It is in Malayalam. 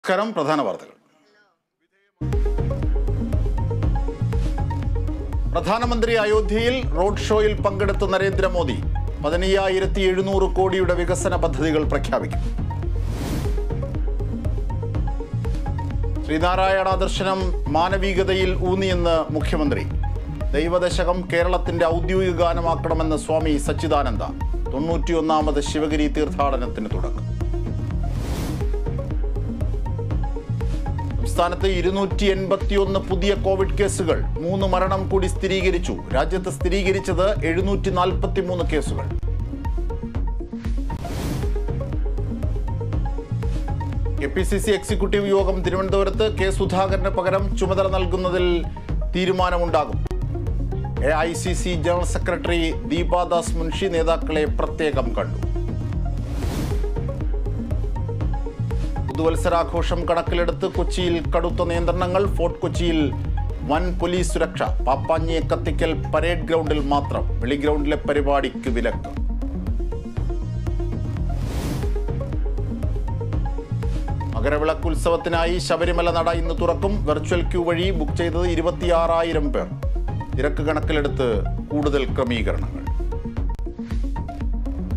നമസ്കാരം പ്രധാന വാർത്തകൾ പ്രധാനമന്ത്രി അയോധ്യയിൽ റോഡ് ഷോയിൽ പങ്കെടുത്ത നരേന്ദ്രമോദി പതിനയ്യായിരത്തി എഴുന്നൂറ് കോടിയുടെ വികസന പദ്ധതികൾ പ്രഖ്യാപിക്കും ശ്രീനാരായണ ദർശനം മാനവികതയിൽ ഊന്നിയെന്ന് മുഖ്യമന്ത്രി ദൈവദശകം കേരളത്തിന്റെ ഔദ്യോഗിക ഗാനമാക്കണമെന്ന് സ്വാമി സച്ചിദാനന്ദ തൊണ്ണൂറ്റിയൊന്നാമത് ശിവഗിരി തീർത്ഥാടനത്തിന് തുടക്കം സംസ്ഥാനത്ത് ഇരുന്നൂറ്റി എൺപത്തിയൊന്ന് പുതിയ കോവിഡ് കേസുകൾ മൂന്ന് മരണം കൂടി സ്ഥിരീകരിച്ചു രാജ്യത്ത് സ്ഥിരീകരിച്ചത് എഴുന്നൂറ്റി നാൽപ്പത്തി മൂന്ന് കേസുകൾ K P C C executive യോഗം തിരുവനന്തപുരത്ത് കെ സുധാകരന് പകരം ചുമതല നൽകുന്നതിൽ തീരുമാനമുണ്ടാകും A I C C general secretary Deepa Das Munshi നേതാക്കളെ പ്രത്യേകം കണ്ടു പുതുവത്സരാഘോഷം കണക്കിലെടുത്ത് കൊച്ചിയിൽ കടുത്ത നിയന്ത്രണങ്ങൾ ഫോർട്ട് കൊച്ചിയിൽ വൻ പോലീസ് സുരക്ഷ പാപ്പാഞ്ഞിയെ കത്തിക്കൽ പരേഡ് ഗ്രൗണ്ടിൽ മാത്രം വെളി ഗ്രൗണ്ടിലെ പരിപാടിക്ക് വിലക്ക് മകരവിളക്ക് ഉത്സവത്തിനായി ശബരിമല നട ഇന്ന് തുറക്കും വെർച്വൽ ക്യൂ വഴി ബുക്ക് ചെയ്തത് ഇരുപത്തിയാറായിരം പേർ തിരക്ക് കണക്കിലെടുത്ത് കൂടുതൽ ക്രമീകരണങ്ങൾ